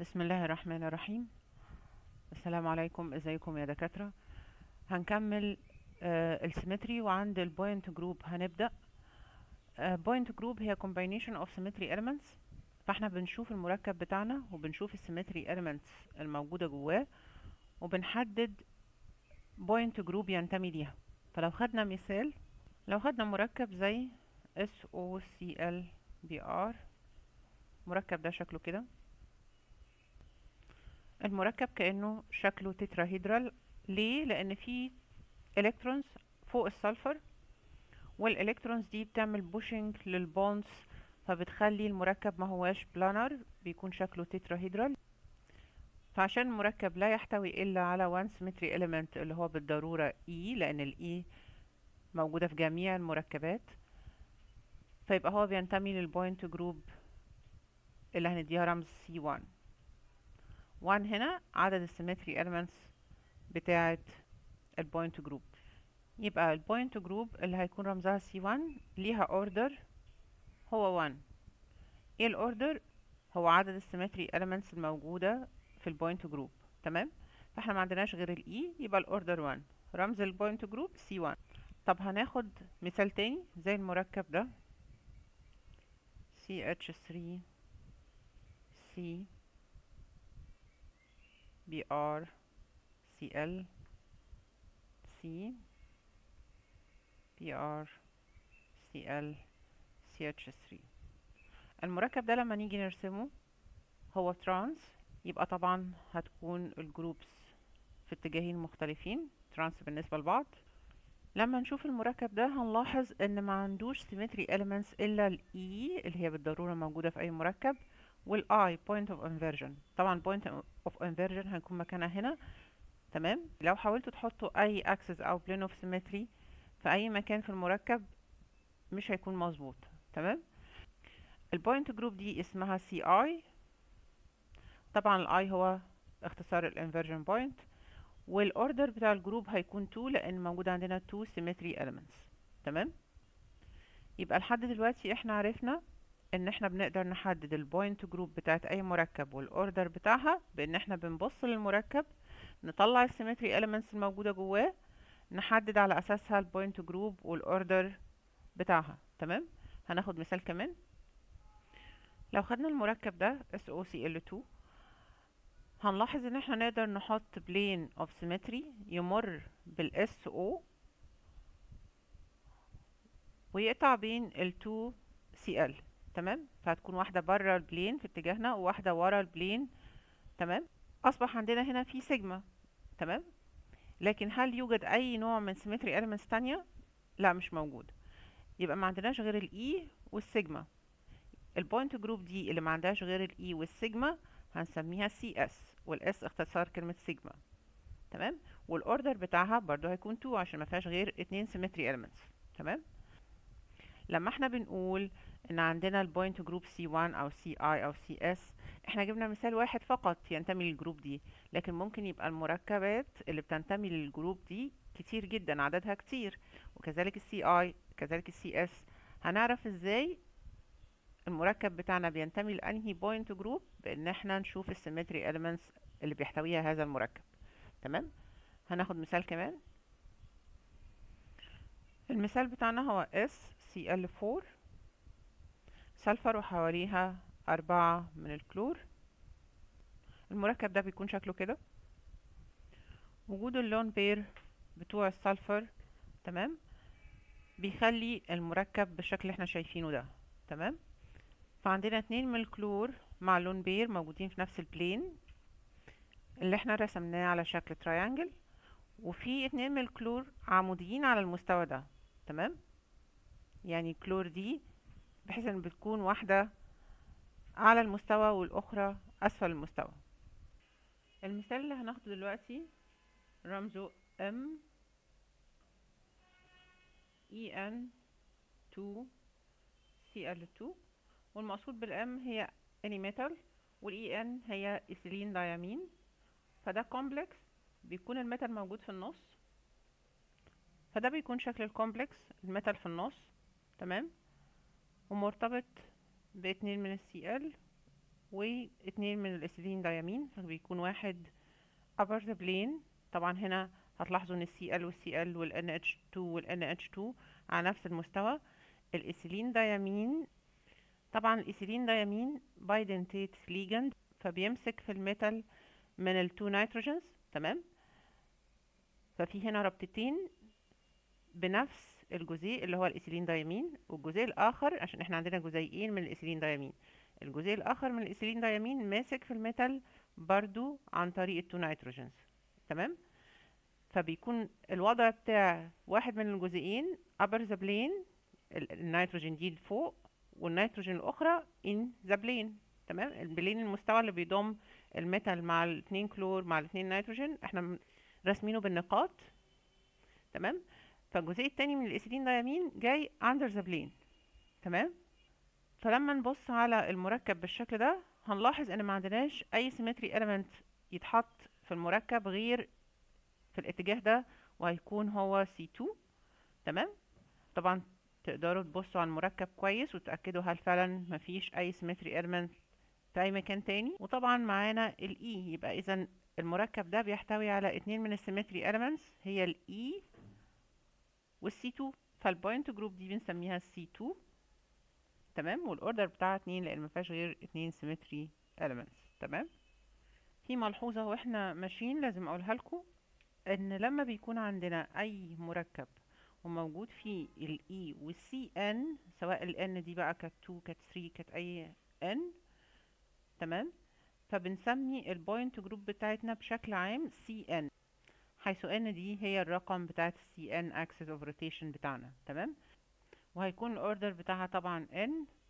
بسم الله الرحمن الرحيم السلام عليكم ازيكم يا دكاترة هنكمل آه السيمتري وعند البوينت جروب هنبدأ بوينت جروب هي combination of symmetry elements فاحنا بنشوف المركب بتاعنا وبنشوف السيمتري elements الموجودة جواه وبنحدد بوينت جروب ينتمي ليها فلو خدنا مثال لو خدنا مركب زي SOCl مركب ده شكله كده المركب كأنه شكله تتراهيدرال ليه؟ لأن فيه الكترونز فوق السلفر والالكترونز دي بتعمل بوشنج للبونز فبتخلي المركب ما هواش بلانر بيكون شكله تتراهيدرال فعشان المركب لا يحتوي إلا على one symmetry element اللي هو بالضرورة E لأن ال E موجودة في جميع المركبات فيبقى هو بينتمي للبوينت جروب اللي هنديها رمز C1 1 هنا عدد السيمتري elements بتاعة البوينت جروب يبقى البوينت جروب اللي هيكون رمزها C1 ليها order هو 1 ايه الاوردر هو عدد السيمتري elements الموجودة في البوينت جروب تمام فاحنا ما عندناش غير الاي يبقى الاوردر 1 رمز البوينت جروب C1 طب هناخد مثال تاني زي المركب ده CH3 C BR CL C BR CL CH3 المركب ده لما نيجي نرسمه هو ترانس يبقى طبعا هتكون الجروبس في اتجاهين مختلفين ترانس بالنسبة لبعض لما نشوف المركب ده هنلاحظ ان ما عندوش symmetry elements الا ال E اللي هي بالضرورة موجودة في اي مركب وال I point of inversion طبعا point of inversion هيكون مكانها هنا تمام لو حاولتوا تحطوا اي axis او plane of symmetry في اي مكان في المركب مش هيكون مظبوط تمام البوينت جروب دي اسمها CI طبعا ال I هو اختصار الانفرجن بوينت والاوردر بتاع الجروب هيكون 2 لان موجود عندنا 2 symmetry elements تمام يبقى لحد دلوقتي احنا عرفنا ان احنا بنقدر نحدد البوينت جروب بتاعت اي مركب والاوردر بتاعها بان احنا بنبص للمركب نطلع السيمتري elements الموجودة جواه نحدد على اساسها البوينت جروب والاوردر بتاعها تمام هناخد مثال كمان لو خدنا المركب ده SOCl2 هنلاحظ ان احنا نقدر نحط plane of symmetry يمر بال SO ويقطع بين ال 2 Cl تمام فهتكون واحدة بره البلين في اتجاهنا وواحدة ورا البلين تمام اصبح عندنا هنا في سيجما تمام لكن هل يوجد اي نوع من symmetry elements تانية لا مش موجود يبقى ما عندناش غير الاي والسيجما البوينت جروب دي اللي ما عندهاش غير الاي والسيجما هنسميها سي اس والاس اختصار كلمة سيجما تمام والاوردر بتاعها برضو هيكون 2 عشان ما فيهاش غير اتنين symmetry elements تمام لما احنا بنقول ان عندنا البوينت جروب C1 او CI او CS احنا جبنا مثال واحد فقط ينتمي للجروب دي لكن ممكن يبقى المركبات اللي بتنتمي للجروب دي كتير جدا عددها كتير وكذلك السي اي كذلك السي اس هنعرف ازاي المركب بتاعنا بينتمي لانهي بوينت جروب بان احنا نشوف السيمتري elements اللي بيحتويها هذا المركب تمام هناخد مثال كمان المثال بتاعنا هو SCl4 سلفر وحواليها أربعة من الكلور المركب ده بيكون شكله كده وجود اللون بير بتوع السلفر تمام بيخلي المركب بالشكل اللي احنا شايفينه ده تمام فعندنا اتنين من الكلور مع لون بير موجودين في نفس البلين اللي احنا رسمناه على شكل تراينجل وفي اتنين من الكلور عموديين على المستوى ده تمام يعني كلور دي بحيث ان بتكون واحدة اعلى المستوى والاخرى اسفل المستوى المثال اللي هناخده دلوقتي رمزه M EN 2 CL2 والمقصود بالM هي any metal والEN هي إيثيلين دايامين فده كومبلكس بيكون الميتال موجود في النص فده بيكون شكل الكومبلكس الميتال في النص تمام ومرتبط باتنين من السي ال واتنين من الاسيلين دايامين فبيكون واحد upper the plane طبعا هنا هتلاحظوا ان السي ال والسي ال والان اتش 2 والان اتش 2 على نفس المستوى الاسيلين دايامين طبعا الاسيلين دايامين بايدنتيت ليجند فبيمسك في الميتال من التو نيتروجينز تمام ففي هنا ربطتين بنفس الجزيء اللي هو الاسيلين دايامين والجزيء الاخر عشان احنا عندنا جزيئين من الاسيلين دايامين الجزيء الاخر من الاسيلين دايامين ماسك في الميتال برضو عن طريق التو نيتروجينز تمام فبيكون الوضع بتاع واحد من الجزئين upper the plane النيتروجين دي فوق والنيتروجين الاخرى in the plane تمام البلين المستوى اللي بيضم الميتال مع الاثنين كلور مع الاثنين نيتروجين احنا راسمينه بالنقاط تمام فالجزء التاني من الاسيدين دايامين جاي under the plane تمام فلما نبص على المركب بالشكل ده هنلاحظ ان ما عندناش اي symmetry element يتحط في المركب غير في الاتجاه ده وهيكون هو C2 تمام طبعا تقدروا تبصوا على المركب كويس وتأكدوا هل فعلا مفيش اي symmetry element في اي مكان تاني وطبعا معانا ال E يبقى اذا المركب ده بيحتوي على اتنين من السيمتري elements هي ال E وال C2 فالبوينت جروب دي بنسميها C2 تمام والاوردر بتاعها اتنين لان مفيهاش غير اتنين سيمتري elements تمام في ملحوظة واحنا ماشيين لازم اقولها لكم ان لما بيكون عندنا اي مركب وموجود فيه ال E وال CN سواء ال N دي بقى كانت 2 كانت 3 كانت اي N تمام فبنسمي البوينت جروب بتاعتنا بشكل عام CN حيث N دي هي الرقم بتاعت CN axis of rotation بتاعنا تمام وهيكون الاوردر بتاعها طبعا N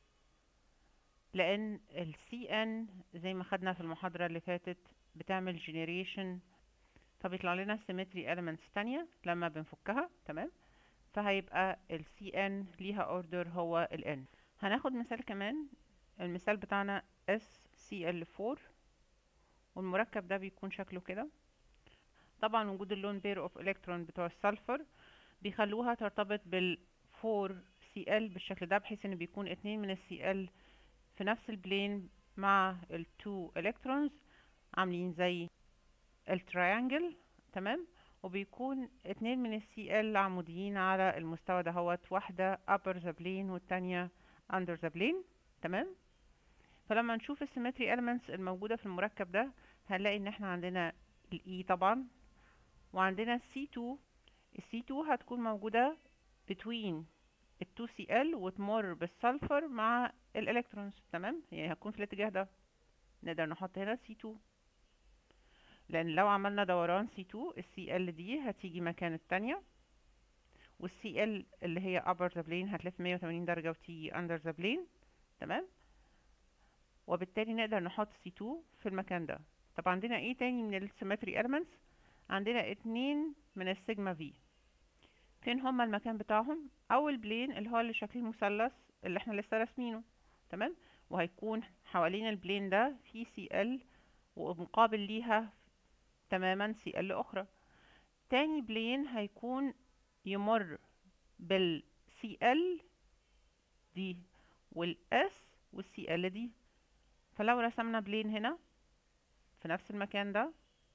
لان ال CN زي ما خدنا في المحاضرة اللي فاتت بتعمل generation فبيطلع لنا symmetry elements تانية لما بنفكها تمام فهيبقى ال CN ليها order هو ال N هناخد مثال كمان المثال بتاعنا SCl4 والمركب ده بيكون شكله كده طبعا وجود اللون بير اوف الكترون بتوع السلفر بيخلوها ترتبط بال 4 Cl بالشكل ده بحيث ان بيكون اتنين من ال Cl في نفس البلين مع ال 2 الكترونز عاملين زي التريانجل تمام وبيكون اتنين من السي ال عموديين على المستوى دهوت واحدة upper the plane والتانية under the plane تمام فلما نشوف السيمتري elements الموجودة في المركب ده هنلاقي ان احنا عندنا ال E طبعا وعندنا C2 ال C2 هتكون موجودة between ال 2Cl وتمر بالسلفر مع الالكترونز تمام يعني هتكون في الاتجاه ده نقدر نحط هنا C2 لان لو عملنا دوران C2 ال Cl دي هتيجي مكان التانية وال Cl اللي هي upper the plane هتلف 180 درجة وتيجي under the plane تمام وبالتالي نقدر نحط C2 في المكان ده طب عندنا ايه تاني من السيمتري elements عندنا اتنين من السيجما في فين هما المكان بتاعهم اول بلين اللي هو اللي شكل المثلث اللي احنا لسه راسمينه تمام وهيكون حوالين البلين ده في Cl ومقابل ليها تماما Cl اخرى تاني بلين هيكون يمر بال Cl دي وال S وال Cl دي فلو رسمنا بلين هنا في نفس المكان ده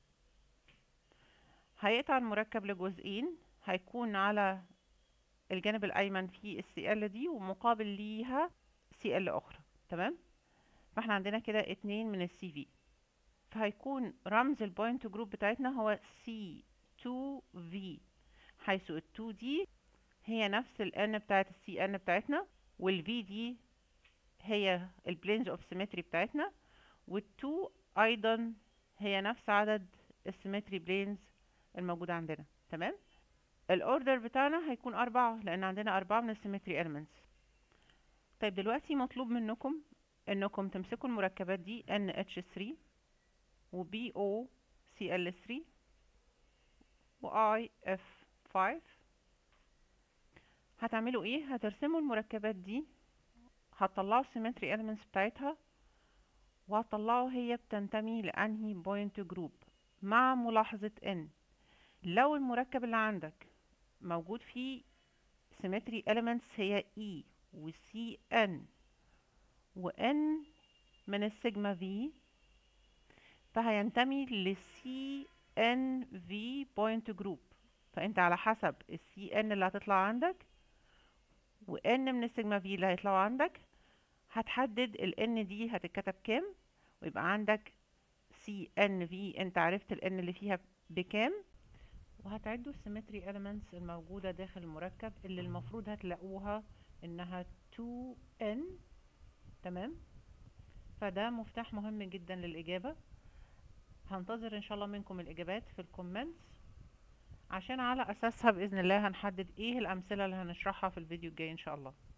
هيقطع المركب لجزئين هيكون على الجانب الايمن في السي ال دي ومقابل ليها سي ال اخرى تمام فاحنا عندنا كده اتنين من السي في فهيكون رمز البوينت جروب بتاعتنا هو سي 2 في حيث ال 2 دي هي نفس ال n بتاعت السي n بتاعتنا وال v دي هي البلينز اوف سيمتري بتاعتنا وال 2 ايضا هي نفس عدد السيمتري بلينز الموجودة عندنا تمام الاوردر بتاعنا هيكون أربعة لأن عندنا أربعة من السيمتري elements طيب دلوقتي مطلوب منكم انكم تمسكوا المركبات دي NH3 و BOCl3 و IF5 هتعملوا ايه هترسموا المركبات دي هتطلعوا السيمتري elements بتاعتها وهتطلعوا هي بتنتمي لأنهي بوينت جروب مع ملاحظة ان لو المركب اللي عندك موجود فيه symmetry elements هي E و CN و N من السيجما في فهينتمي للسي ان في بوينت جروب فانت على حسب السي ان اللي هتطلع عندك وان من السيجما في اللي هيطلعوا عندك هتحدد الان دي هتتكتب كام ويبقى عندك سي ان في انت عرفت الان اللي فيها بكام وهتعدوا السيمتري elements الموجودة داخل المركب اللي المفروض هتلاقوها انها 2n تمام فده مفتاح مهم جدا للإجابة هنتظر ان شاء الله منكم الإجابات في الكومنتس عشان على أساسها بإذن الله هنحدد ايه الأمثلة اللي هنشرحها في الفيديو الجاي ان شاء الله